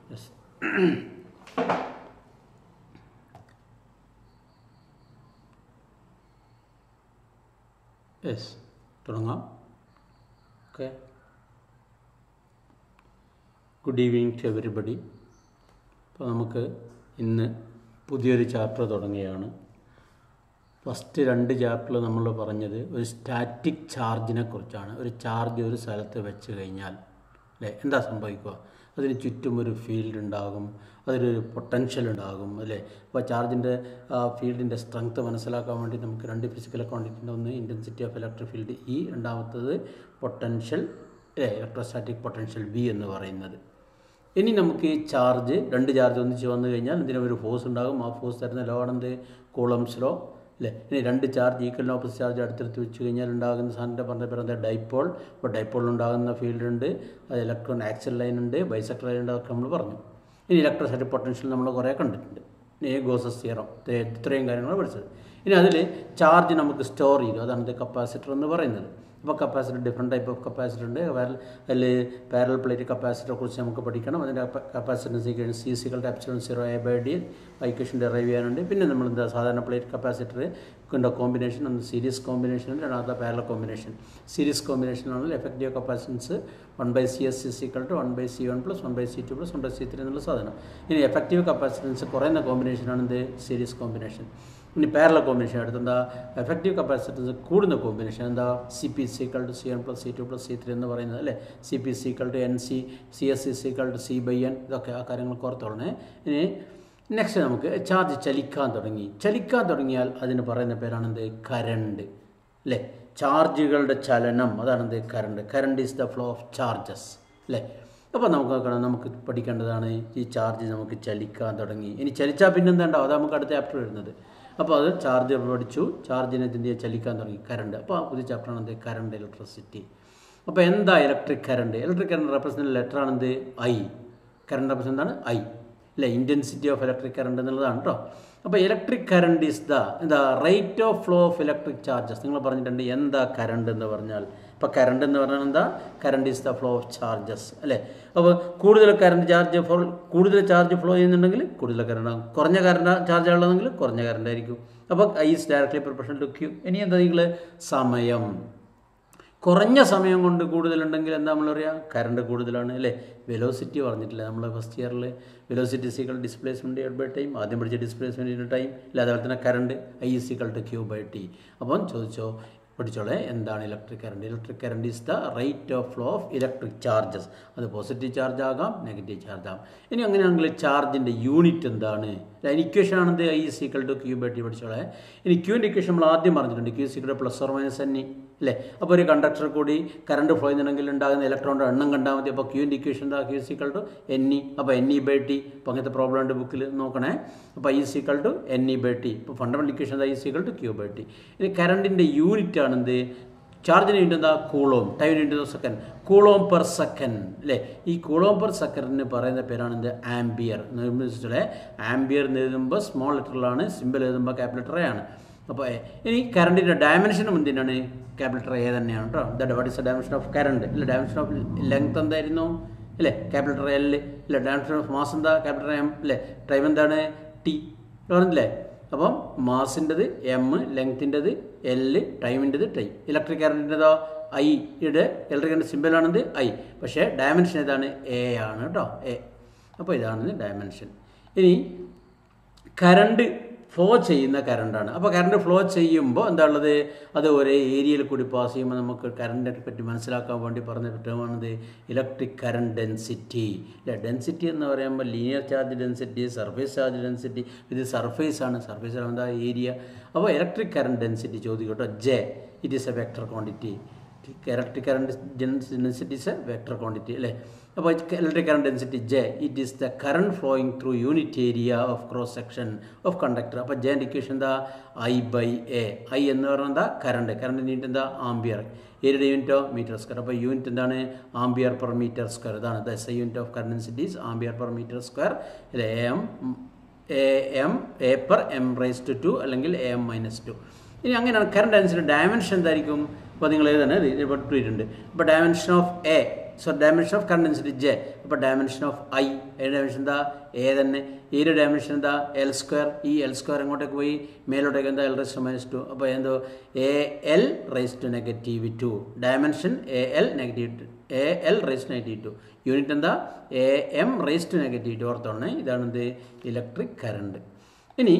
Yes yes തുടങ്ങാം okay good evening to everybody അപ്പോൾ നമുക്ക് ഇന്ന് പുതിയൊരു ചാപ്റ്റർ തുടങ്ങുകയാണ് ഫസ്റ്റ് രണ്ട് ചാപ്റ്ററിൽ നമ്മൾ പറഞ്ഞത് ഒരു സ്റ്റാറ്റിക് ചാർജിനെ കുറിച്ചാണ് ഒരു ചാർജ് ഒരു സ്ഥലത്ത് വെച്ച് കഴിഞ്ഞാൽ അല്ലേ എന്താ സംഭവിക്കുക അതിന് ചുറ്റും ഒരു ഫീൽഡ് ഉണ്ടാകും അതിലൊരു പൊട്ടൻഷ്യൽ ഉണ്ടാകും അല്ലേ അപ്പോൾ ചാർജിൻ്റെ ആ ഫീൽഡിൻ്റെ സ്ട്രെങ്ത് മനസ്സിലാക്കാൻ വേണ്ടി നമുക്ക് രണ്ട് ഫിസിക്കൽ ക്വാണ്ടിറ്റിൻ്റെ ഒന്ന് intensity of electric field E രണ്ടാമത്തത് പൊട്ടൻഷ്യൽ അല്ലേ ഇലക്ട്രോസ്റ്റാറ്റിക് പൊട്ടൻഷ്യൽ വി എന്ന് പറയുന്നത് ഇനി നമുക്ക് ഈ ചാർജ് രണ്ട് ചാർജ് ഒന്നിച്ച് വന്നു കഴിഞ്ഞാൽ ഇതിന് ഒരു ഫോഴ്സ് ഉണ്ടാകും ആ ഫോഴ്സ് തരുന്ന ലോ ആണെന്ത് കൂളംസ് ലോ അല്ലേ ഇനി രണ്ട് ചാർജ് ഈക്വൽ ഓപ്പോസിറ്റ് ചാർജ് അടുത്തടുത്ത് വെച്ച് കഴിഞ്ഞാൽ ഉണ്ടാകുന്ന സാധനത്തെ പറഞ്ഞ പേര് എന്താ ഡൈപ്പോൾ അപ്പോൾ ഡൈപ്പോൾ ഉണ്ടാകുന്ന ഫീൽഡ് ഉണ്ട് അത് ഇലക്ട്രോൺ ആക്സൽ ലൈൻ ഉണ്ട് ബൈസെക്ടർ ലൈൻ ഉണ്ട് അതൊക്കെ നമ്മൾ പറഞ്ഞു ഇനി ഇലക്ട്രോസ്റ്റാറ്റിക് പൊട്ടൻഷ്യൽ നമ്മൾ കുറേ കണ്ടിട്ടുണ്ട് ഇനി ഗോസസ് തിയറം ഇത്രയും കാര്യങ്ങൾ പഠിച്ചത് ഇനി അതിൽ ചാർജ് നമുക്ക് സ്റ്റോർ ചെയ്തു അതാണ് ഇത് കപ്പാസിറ്റർ എന്ന് പറയുന്നത് അപ്പോൾ capacitor different type of capacitor ഉണ്ട് അതിൽ പാരൽ പ്ലേറ്റ് കപ്പാസിറ്ററെ കുറിച്ച് നമുക്ക് പഠിക്കണം അതിൻ്റെ കപ്പാസിറ്റൻസ് ഈക്വൽ സി സികളുടെ epsilon zero A by D equation derive ചെയ്യാനുണ്ട് പിന്നെ നമ്മൾ എന്താ സാധാരണ പ്ലേറ്റ് കപ്പാസിറ്റർ കൊണ്ട് കോമ്പിനേഷൻ ഒന്ന് സീരീസ് കോമ്പിനേഷൻ രണ്ടാമത്തെ പാരൽ കോമ്പിനേഷൻ സീരീസ് കോമ്പിനേഷനാണെങ്കിൽ effective capacitance one by C S is equal to one by C one plus one by C two plus one by C three എന്നുള്ള സാധനം ഇനി effective capacitance കുറയുന്ന കോമ്പിനേഷനാണ് ഇത് series combination ഇനി പാരല combination എടുത്ത് എന്താ എഫക്റ്റീവ് കപ്പാസിറ്റൻസ് കൂടുന്ന കോമ്പിനേഷൻ എന്താ C P equal to C N plus C two plus C three എന്ന് പറയുന്നത് അല്ലേ C P equal to N C C S C equal to C by N ഇതൊക്കെ ആ കാര്യങ്ങൾ ഓർത്തോളണേ ഇനി നെക്സ്റ്റ് നമുക്ക് ചാർജ് ചലിക്കാൻ തുടങ്ങി ചലിക്കാൻ തുടങ്ങിയാൽ അതിന് പറയുന്ന പേരാണെന്ത് കരണ്ട് അല്ലേ ചാർജുകളുടെ ചലനം അതാണെന്ത് current current is the flow of charges അല്ലേ അപ്പോൾ നമുക്ക് നോക്കണം നമുക്ക് പഠിക്കേണ്ടതാണ് ഈ ചാർജ് നമുക്ക് ചലിക്കാൻ തുടങ്ങി ഇനി ചലിച്ചാൽ പിന്നെന്താ ഉണ്ടാവും അത് നമുക്ക് അടുത്ത ചാപ്റ്റർ വരുന്നത് അപ്പോൾ അത് ചാർജ് പഠിച്ചു ചാർജിനെ ഇതിൻ്റെ ചലിക്കാൻ തുടങ്ങി കറണ്ട് അപ്പോൾ ആ പുതിയ ചാപ്റ്ററാണ് എന്ത് കറണ്ട് ഇലക്ട്രിസിറ്റി അപ്പോൾ എന്താ electric current electric current represent letter ആണ് എന്ത് ഐ കറണ്ട് റെപ്രസെൻ്റ് ആണ് ഐ അല്ലേ ഇൻറ്റൻസിറ്റി ഓഫ് ഇലക്ട്രിക് കറണ്ട് എന്നുള്ളതാണ് കേട്ടോ അപ്പോൾ ഇലക്ട്രിക് കറണ്ട് ഈസ് ദ എന്താ rate of flow of electric charges നിങ്ങൾ പറഞ്ഞിട്ടുണ്ട് എന്താ കറണ്ട് എന്ന് പറഞ്ഞാൽ ഇപ്പോൾ കറണ്ട് എന്ന് പറഞ്ഞാൽ എന്താ current is the flow of charges അല്ലേ അപ്പോൾ കൂടുതൽ കറണ്ട് ചാർജ് ഫ്ലോ കൂടുതൽ ചാർജ് ഫ്ലോ ചെയ്യുന്നുണ്ടെങ്കിൽ കൂടുതൽ കറണ്ട് ആകും കുറഞ്ഞ കറണ്ട് ചാർജ് ഉള്ളതെങ്കിൽ കുറഞ്ഞ കറണ്ട് ആയിരിക്കും അപ്പോൾ I is directly proportion to Q ഇനി എന്താ നിങ്ങൾ സമയം കുറഞ്ഞ സമയം കൊണ്ട് കൂടുതലുണ്ടെങ്കിൽ എന്താ നമ്മൾ പറയുക കറണ്ട് കൂടുതലാണ് അല്ലേ വെലോസിറ്റി പറഞ്ഞിട്ടില്ല നമ്മൾ ഫസ്റ്റ് ഇയറിൽ velocity equal displacement divide by time ആദ്യം പഠിച്ച ഡിസ്പ്ലേസ്മെൻറ്റിൻ്റെ ടൈം ഇല്ല അതേപോലെ തന്നെ current I equal to Q by T അപ്പം ചോദിച്ചോ പഠിച്ചോളെ എന്താണ് electric current electric current is the rate of flow of electric charges അത് പോസിറ്റീവ് ചാർജ് ആകാം നെഗറ്റീവ് ചാർജ് ആകാം ഇനി അങ്ങനെയാണെങ്കിൽ ചാർജിൻ്റെ യൂണിറ്റ് എന്താണ് അതിന് ഇക്വേഷൻ ആണെന്ത് I equal to Q by T പഠിച്ചോളെ ഇനി ക്യൂവിൻ്റെ ഇക്വേഷൻ നമ്മൾ ആദ്യം പറഞ്ഞിട്ടുണ്ട് Q സീക്കൾ plus or minus N അല്ലേ അപ്പോൾ ഒരു കണ്ടക്ടർ കൂടി കറണ്ട് ഫ്ലോ ചെയ്യുന്നുണ്ടെങ്കിൽ ഉണ്ടാകുന്ന ഇലക്ട്രോണിൻ്റെ എണ്ണം കണ്ടാൽ മതി അപ്പോൾ ക്യൂവിൻ്റെ ഇക്വേഷൻ എന്താ Q equal to N E അപ്പോൾ എൻ ഇ ബൈ ടി അപ്പോൾ അങ്ങനത്തെ പ്രോബ്ലം ഉണ്ട് ബുക്കിൽ നോക്കണേ അപ്പോൾ I equal to N E by T ഇപ്പോൾ fundamental equation I equal to Q by T ഇനി കറണ്ടിൻ്റെ യൂണിറ്റ് ആണെന്ത് ചാർജിന് യൂണിറ്റ് എന്താ coulomb time unit second coulomb per second അല്ലേ ഈ കൂളോം പെർ സെക്കൻഡിന് പറയുന്ന പേരാണ് എന്ത് ആംബിയർ നിർമ്മിച്ചിട്ടുള്ള ആംബിയർ എന്ന് എഴുതുമ്പോൾ സ്മോൾ ലെറ്ററിലാണ് സിമ്പിൾ എഴുതുമ്പോൾ ക്യാപിറ്റൽ എ ആണ് അപ്പോൾ ഇനി കറണ്ടിൻ്റെ ഡയമെൻഷനും എന്തിനാണ് ക്യാപിറ്റൽ എ തന്നെയാണ് കേട്ടോ the what is the dimension of current ഇല്ല ഡയമെൻഷൻ ഓഫ് ലെങ്ത് എന്തായിരുന്നു അല്ലേ ക്യാപിറ്റൽ എൽ ഇല്ല ഡയമെൻഷൻ ഓഫ് മാസ് എന്താ ക്യാപിറ്റൽ എം അല്ലേ ടൈം എന്താണ് ടി പറഞ്ഞില്ലേ അപ്പം മാസിൻ്റെത് എം ലെങ്ത്തിൻ്റെത് എല് ടൈമിൻ്റെത് ടൈം ഇലക്ട്രിക് കറണ്ടിൻ്റെതോ ഐ യുടെ ഇലക്ട്രിക് കറണ്ട് സിമ്പിളാണെന്ത് ഐ പക്ഷേ ഡയമെൻഷൻ ഏതാണ് എ ആണ് കേട്ടോ എ അപ്പോൾ ഇതാണ് ഡയമെൻഷൻ ഇനി കറണ്ട് ഫ്ലോ ചെയ്യുന്ന കറണ്ടാണ് അപ്പോൾ കറണ്ട് ഫ്ലോ ചെയ്യുമ്പോൾ എന്താ ഉള്ളത് അത് ഒരേ ഏരിയയിൽ കൂടി പാസ് ചെയ്യുമ്പോൾ നമുക്ക് കറണ്ടിനെ പറ്റി മനസ്സിലാക്കാൻ വേണ്ടി പറഞ്ഞ ടേമാണിത് ഇലക്ട്രിക് കറണ്ട് ഡെൻസിറ്റി ഇല്ല ഡെൻസിറ്റി എന്ന് പറയുമ്പോൾ linear charge density surface charge density ഇത് സർഫേസ് ആണ് സർഫേസ് ആണ് എന്താ ഏരിയ അപ്പോൾ ഇലക്ട്രിക് കറണ്ട് ഡെൻസിറ്റി ചോദിക്കട്ടോ J it is a vector quantity electric current density is a vector quantity അല്ലേ അപ്പോൾ electric current density J it is the current flowing through unit area of cross section of conductor അപ്പോൾ J equation എന്താ I by A I എന്ന് പറഞ്ഞാൽ എന്താ current current unit എന്താ ampere ഏരിയുടെ യൂണിറ്റോ മീറ്റർ സ്ക്വയർ അപ്പോൾ യൂണിറ്റ് എന്താണ് ആംബിയർ പെർ മീറ്റർ സ്ക്വയർ ഇതാണ് the S I unit of current densities ampere per metre square A M A M A per M raise to two അല്ലെങ്കിൽ A M minus two ഇനി അങ്ങനെയാണ് current density dimension എന്തായിരിക്കും അപ്പോൾ നിങ്ങൾ എഴുതാണ് റിപ്പോർട്ടുണ്ട് അപ്പോൾ dimension of A so dimension of current density J അപ്പോൾ ഡയമെൻഷൻ ഓഫ് ഐ അതിൻ്റെ ഡയമെൻഷൻ എന്താ എ തന്നെ ഈയുടെ ഡയമെൻഷൻ എന്താ എൽ സ്ക്വയർ ഈ എൽ സ്ക്വയർ എങ്ങോട്ടേക്ക് പോയി മേലോട്ടേക്ക് എന്താ L raise to minus two അപ്പോൾ എന്തോ A L raise to negative two dimension A L negative A L raise to negative two unit എന്താ A M raise to negative two ഓർത്തോണേ ഇതാണ് എന്ത് ഇലക്ട്രിക് കറണ്ട് ഇനി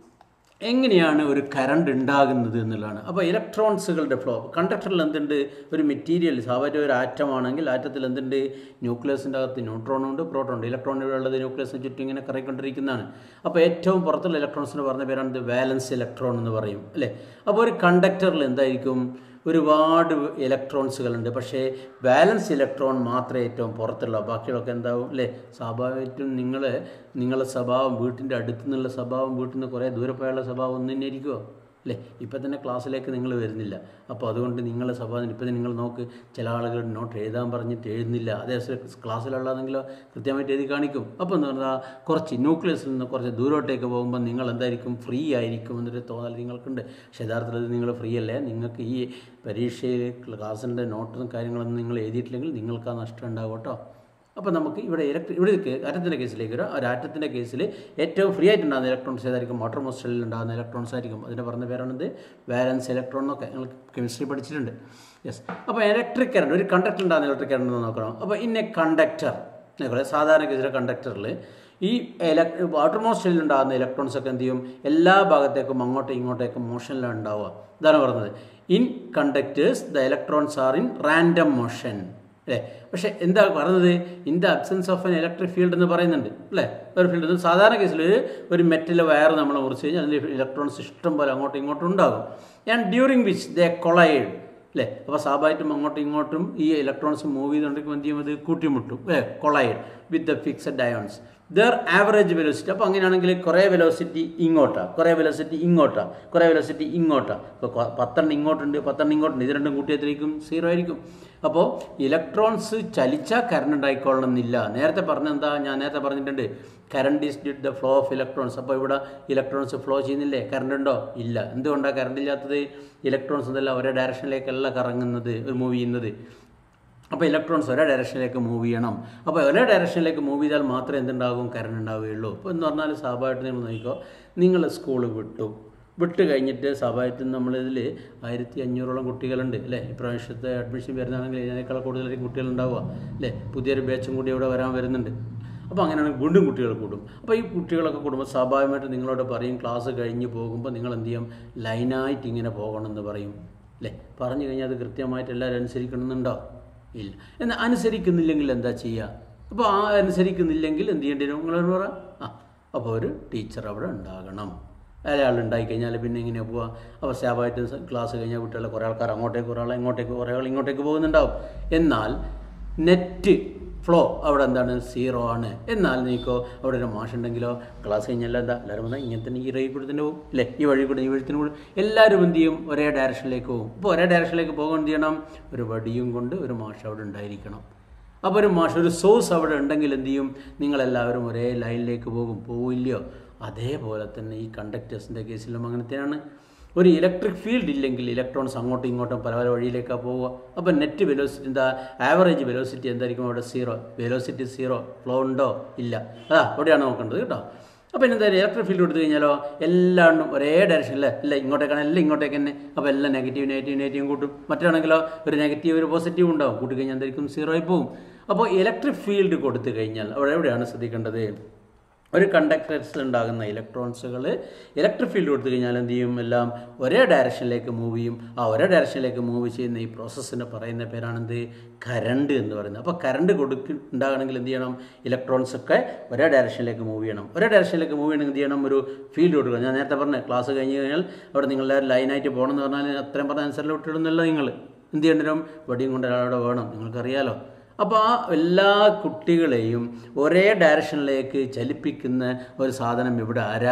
എങ്ങനെയാണ് ഒരു കറണ്ട് ഉണ്ടാകുന്നത് എന്നുള്ളതാണ് അപ്പോൾ ഇലക്ട്രോൺസുകളുടെ ഫ്ലോ കണ്ടക്ടറിൽ എന്തുണ്ട് ഒരു മെറ്റീരിയൽ സ്വാഭാവിക ഒരു ആറ്റം ആണെങ്കിൽ ആറ്റത്തിൽ എന്തുണ്ട് ന്യൂക്ലിയസിൻ്റെ അകത്ത് ന്യൂട്രോൺ ഉണ്ട് പ്രോട്ടോൺ ഉണ്ട് ഇലക്ട്രോൺ ഇവിടെ ഉള്ളത് ന്യൂക്ലിയസിന് ചുറ്റും ഇങ്ങനെ കറങ്ങിക്കൊണ്ടിരിക്കുന്നതാണ് അപ്പോൾ ഏറ്റവും പുറത്തുള്ള ഇലക്ട്രോൺസിന് പറഞ്ഞ പേരാണ് വാലൻസ് ഇലക്ട്രോൺ എന്ന് പറയും അല്ലേ അപ്പോൾ ഒരു കണ്ടക്ടറിൽ എന്തായിരിക്കും ഒരുപാട് ഇലക്ട്രോൺസുകളുണ്ട് പക്ഷേ ബാലൻസ് ഇലക്ട്രോൺ മാത്രമേ ഏറ്റവും പുറത്തുള്ള ബാക്കിയുള്ളതൊക്കെ എന്താവും അല്ലേ സ്വാഭാവികമായിട്ടും നിങ്ങൾ നിങ്ങളുടെ സ്വഭാവം വീട്ടിൻ്റെ അടുത്തു നിന്നുള്ള സ്വഭാവം വീട്ടിൽ നിന്ന് കുറേ ദൂരെ പോയുള്ള സ്വഭാവം ഒന്നും തന്നെ ഇരിക്കുമോ അല്ലേ ഇപ്പം തന്നെ ക്ലാസ്സിലേക്ക് നിങ്ങൾ വരുന്നില്ല അപ്പോൾ അതുകൊണ്ട് നിങ്ങളുടെ സ്വഭാവം ഇപ്പം നിങ്ങൾ നോക്ക് ചില ആളുകൾ നോട്ട് എഴുതാൻ പറഞ്ഞിട്ട് എഴുതുന്നില്ല അതേ ക്ലാസ്സിലുള്ളതെങ്കിലോ കൃത്യമായിട്ട് എഴുതി കാണിക്കും അപ്പോൾ എന്ന് പറഞ്ഞാൽ കുറച്ച് ന്യൂക്ലിയസിൽ നിന്ന് കുറച്ച് ദൂരോട്ടേക്ക് പോകുമ്പോൾ നിങ്ങൾ എന്തായിരിക്കും ഫ്രീ ആയിരിക്കും എന്നൊരു തോന്നൽ നിങ്ങൾക്കുണ്ട് പക്ഷേ യഥാർത്ഥത്തിൽ നിങ്ങൾ ഫ്രീ അല്ലേ നിങ്ങൾക്ക് ഈ പരീക്ഷയിൽ ക്ലാസ്സിൻ്റെ നോട്ടും കാര്യങ്ങളൊന്നും നിങ്ങൾ എഴുതിയിട്ടില്ലെങ്കിൽ നിങ്ങൾക്ക് ആ നഷ്ടം ഉണ്ടാകും കേട്ടോ അപ്പോൾ നമുക്ക് ഇവിടെ ഇലക്ട്രിക് ഇവിടെ ആറ്റത്തിൻ്റെ കേസിലേക്ക് വരാം ഒരു ആറ്റത്തിൻ്റെ കേസിൽ ഏറ്റവും ഫ്രീ ആയിട്ടുണ്ടാകുന്ന ഇലക്ട്രോൺസ് ഏതായിരിക്കും വാട്ടർ മോസ്റ്റലിൽ ഉണ്ടാകുന്ന ഇലക്ട്രോൺസ് ആയിരിക്കും അതിൻ്റെ പറഞ്ഞ പേരാണിത് വാലൻസ് ഇലക്ട്രോൺ എന്നൊക്കെ ഞങ്ങൾ കെമിസ്ട്രി പഠിച്ചിട്ടുണ്ട് യെസ് അപ്പോൾ ഇലക്ട്രിക് കറണ്ട് ഒരു കണ്ടക്ടർ ഉണ്ടാകുന്ന ഇലക്ട്രിക് കറണ്ട് എന്ന് നോക്കണം അപ്പോൾ ഇന്ന കണ്ടക്ടർ എന്നൊക്കെ സാധാരണ കേസിലെ കണ്ടക്ടറിൽ ഈ ഇലക് വാട്ടർ മോസ്റ്റലിൽ ഉണ്ടാകുന്ന ഇലക്ട്രോൺസ് ഒക്കെ എന്ത് ചെയ്യും എല്ലാ ഭാഗത്തേക്കും അങ്ങോട്ടും ഇങ്ങോട്ടേക്കും മോഷനിലാണ് ഉണ്ടാവുക ഇതാണ് പറഞ്ഞത് in conductors the electrons are in random motion അല്ലേ പക്ഷേ എന്താ പറഞ്ഞത് in the absence of an electric field എന്ന് പറയുന്നുണ്ട് അല്ലേ ഒരു ഫീൽഡ് സാധാരണ കേസിൽ ഒരു മെറ്റൽ വയർ നമ്മൾ മുറിച്ച് കഴിഞ്ഞാൽ അതിൽ ഇലക്ട്രോൺസ് ഇഷ്ടം പോലെ അങ്ങോട്ടും ഇങ്ങോട്ടും ഉണ്ടാകും and during which the collide അല്ലേ അപ്പോൾ സ്വാഭാവികമായിട്ടും അങ്ങോട്ടും ഇങ്ങോട്ടും ഈ ഇലക്ട്രോൺസ് മൂവ് ചെയ്തുകൊണ്ടിരിക്കുമ്പോൾ എന്ത് ചെയ്യും അത് കൂട്ടിമുട്ടും അല്ലേ collide with the fixed ions their average velocity അപ്പോൾ അങ്ങനെയാണെങ്കിൽ കുറേ വെലോസിറ്റി ഇങ്ങോട്ടാണ് കുറേ വെലോസിറ്റി ഇങ്ങോട്ടാണ് കുറേ വെലോസിറ്റി ഇങ്ങോട്ടാണ് ഇപ്പോൾ പത്തെണ്ണം ഇങ്ങോട്ടുണ്ട് പത്തെണ്ണം ഇങ്ങോട്ടുണ്ട് ഇത് രണ്ടും കൂട്ടിയത്തിലേക്കും സീറോ ആയിരിക്കും അപ്പോൾ ഇലക്ട്രോൺസ് ചലിച്ചാൽ കറണ്ട് ഉണ്ടായിക്കൊള്ളണമെന്നില്ല നേരത്തെ പറഞ്ഞെന്താ ഞാൻ നേരത്തെ പറഞ്ഞിട്ടുണ്ട് current is due the flow of electrons അപ്പോൾ ഇവിടെ ഇലക്ട്രോൺസ് ഫ്ലോ ചെയ്യുന്നില്ലേ കറണ്ട് ഉണ്ടോ ഇല്ല എന്തുകൊണ്ടാണ് കറണ്ട് ഇല്ലാത്തത് ഇലക്ട്രോൺസ് എന്തല്ല ഒരേ ഡയറക്ഷനിലേക്കല്ല കറങ്ങുന്നത് മൂവ് ചെയ്യുന്നത് അപ്പോൾ ഇലക്ട്രോൺസ് ഒരേ ഡയറക്ഷനിലേക്ക് മൂവ് ചെയ്യണം അപ്പോൾ ഒരേ ഡയറക്ഷനിലേക്ക് മൂവ് ചെയ്താൽ മാത്രമേ എന്തുണ്ടാകും കറണ്ട് ഉണ്ടാവുകയുള്ളൂ ഇപ്പോൾ എന്ന് പറഞ്ഞാൽ സ്വാഭാവികമായിട്ട് നിങ്ങൾ നോക്കിക്കോ നിങ്ങൾ സ്കൂൾ വിട്ടു വിട്ട് കഴിഞ്ഞിട്ട് സ്വാഭാവികമായിട്ടും നമ്മളിതിൽ ആയിരത്തി അഞ്ഞൂറോളം കുട്ടികളുണ്ട് അല്ലേ ഇപ്രാവശ്യത്തെ അഡ്മിഷൻ വരുന്നതാണെങ്കിൽ ഇതിനേക്കാൾ കൂടുതലായിരിക്കും കുട്ടികളുണ്ടാവുക അല്ലേ പുതിയൊരു ബാച്ചും കൂടി ഇവിടെ വരാൻ വരുന്നുണ്ട് അപ്പോൾ അങ്ങനെയാണെങ്കിൽ വീണ്ടും കുട്ടികൾ കൂടും അപ്പോൾ ഈ കുട്ടികളൊക്കെ കൂടുമ്പോൾ സ്വാഭാവികമായിട്ട് നിങ്ങളോട് പറയും ക്ലാസ് കഴിഞ്ഞ് പോകുമ്പോൾ നിങ്ങൾ എന്ത് ചെയ്യും ലൈനായിട്ട് ഇങ്ങനെ പോകണമെന്ന് പറയും അല്ലേ പറഞ്ഞു കഴിഞ്ഞാൽ അത് കൃത്യമായിട്ട് എല്ലാവരും അനുസരിക്കണമെന്നുണ്ടോ ഇല്ല എന്നാൽ അനുസരിക്കുന്നില്ലെങ്കിൽ എന്താ ചെയ്യുക അപ്പോൾ ആ അനുസരിക്കുന്നില്ലെങ്കിൽ എന്ത് ചെയ്യേണ്ടി വരും നിങ്ങളോട് പറ ആ അപ്പോൾ ഒരു ടീച്ചർ അവിടെ ഉണ്ടാകണം അയാൾ ഉണ്ടായിക്കഴിഞ്ഞാൽ പിന്നെ എങ്ങനെയാണ് പോവുക അപ്പോൾ സ്വാഭാവികമായിട്ട് ക്ലാസ് കഴിഞ്ഞാൽ കുട്ടികളെ കുറേ ആൾക്കാർ അങ്ങോട്ടേക്ക് കുറേ ആൾ ഇങ്ങോട്ടേക്ക് കുറേ ആൾ ഇങ്ങോട്ടേക്ക് പോകുന്നുണ്ടാവും എന്നാൽ നെറ്റ് ഫ്ലോ അവിടെ എന്താണ് സീറോ ആണ് എന്നാൽ നീക്കോ അവിടെ ഒരു മാഷുണ്ടെങ്കിലോ ക്ലാസ് കഴിഞ്ഞാൽ എന്താ എല്ലാവരും വന്നാൽ ഇങ്ങനെ തന്നെ ഈ വഴി കൂടി തന്നെ പോകും അല്ലേ ഈ വഴി കൂടി ഈ വഴിത്തിന് കൂടി എല്ലാവരും എന്ത് ചെയ്യും ഒരേ ഡയറക്ഷനിലേക്ക് പോകും അപ്പോൾ ഒരേ ഡയറക്ഷനിലേക്ക് പോകാൻ എന്ത് ചെയ്യണം ഒരു വടിയും കൊണ്ട് ഒരു മാഷ് അവിടെ ഉണ്ടായിരിക്കണം അപ്പോൾ ഒരു മാഷ് ഒരു സോഴ്സ് അവിടെ ഉണ്ടെങ്കിൽ എന്ത് ചെയ്യും നിങ്ങളെല്ലാവരും ഒരേ ലൈനിലേക്ക് പോകും പോവില്ലയോ അതേപോലെ തന്നെ ഈ കണ്ടക്ടേഴ്സിൻ്റെ കേസിലും അങ്ങനത്തെയാണ് ഒരു ഇലക്ട്രിക് ഫീൽഡ് ഇല്ലെങ്കിൽ ഇലക്ട്രോൺസ് അങ്ങോട്ടും ഇങ്ങോട്ടും പല പല വഴിയിലേക്കാണ് പോവുക അപ്പോൾ നെറ്റ് വെലോസിറ്റി എന്താ ആവറേജ് വെലോസിറ്റി എന്തായിരിക്കും അവിടെ സീറോ വെലോസിറ്റി സീറോ ഫ്ലോ ഉണ്ടോ ഇല്ല അതാ അവിടെയാണ് നോക്കേണ്ടത് കേട്ടോ അപ്പോൾ എന്താ ഇലക്ട്രിക് ഫീൽഡ് കൊടുത്തു കഴിഞ്ഞാലോ എല്ലാം ഒരേ ഡയറക്ഷനിൽ അല്ല ഇങ്ങോട്ടേക്കാണ് എല്ലാം ഇങ്ങോട്ടേക്ക് തന്നെ അപ്പോൾ എല്ലാം നെഗറ്റീവ് നെഗറ്റീവ് നെഗറ്റീവ് കൂട്ടും മറ്റാണെങ്കിലോ ഒരു നെഗറ്റീവ് ഒരു പോസിറ്റീവ് ഉണ്ടാവും കൂട്ടി കഴിഞ്ഞാൽ എന്തായിരിക്കും സീറോ ആയി പോകും അപ്പോൾ ഇലക്ട്രിക് ഫീൽഡ് കൊടുത്തു കഴിഞ്ഞാൽ അവിടെ എവിടെയാണ് ശ്രദ്ധിക്കേണ്ടത് ഒരു കണ്ടക്ടേഴ്സിൽ ഉണ്ടാകുന്ന ഇലക്ട്രോൺസുകൾ ഇലക്ട്രിക് ഫീൽഡ് കൊടുത്തു കഴിഞ്ഞാൽ എന്ത് ചെയ്യും എല്ലാം ഒരേ ഡയറക്ഷനിലേക്ക് മൂവ് ചെയ്യും ആ ഒരേ ഡയറക്ഷനിലേക്ക് മൂവ് ചെയ്യുന്ന ഈ പ്രോസസ്സിന് പറയുന്ന പേരാണെന്ത് കറണ്ട് എന്ന് പറയുന്നത് അപ്പോൾ കറണ്ട് കൊടുക്ക ഉണ്ടാകണമെങ്കിൽ എന്ത് ചെയ്യണം ഇലക്ട്രോൺസ് ഒക്കെ ഒരേ ഡയറക്ഷനിലേക്ക് മൂവ് ചെയ്യണം ഒരേ ഡയറക്ഷനിലേക്ക് മൂവ് ചെയ്യണമെങ്കിൽ എന്ത് ചെയ്യണം ഒരു ഫീൽഡ് കൊടുക്കണം ഞാൻ നേരത്തെ പറഞ്ഞ ക്ലാസ് കഴിഞ്ഞ് കഴിഞ്ഞാൽ അവിടെ നിങ്ങളെല്ലാവരും ലൈനായിട്ട് പോകണം എന്ന് പറഞ്ഞാൽ അത്രയും പറഞ്ഞ ആൻസറിൽ വിട്ടിടുന്നില്ല നിങ്ങൾ എന്ത് ചെയ്യണം വടിയും കൊണ്ട് ഒരാളവിടെ വേണം നിങ്ങൾക്കറിയാലോ അപ്പോൾ ആ എല്ലാ കുട്ടികളെയും ഒരേ ഡയറക്ഷനിലേക്ക് ചലിപ്പിക്കുന്ന ഒരു സാധനം ഇവിടെ ആരാ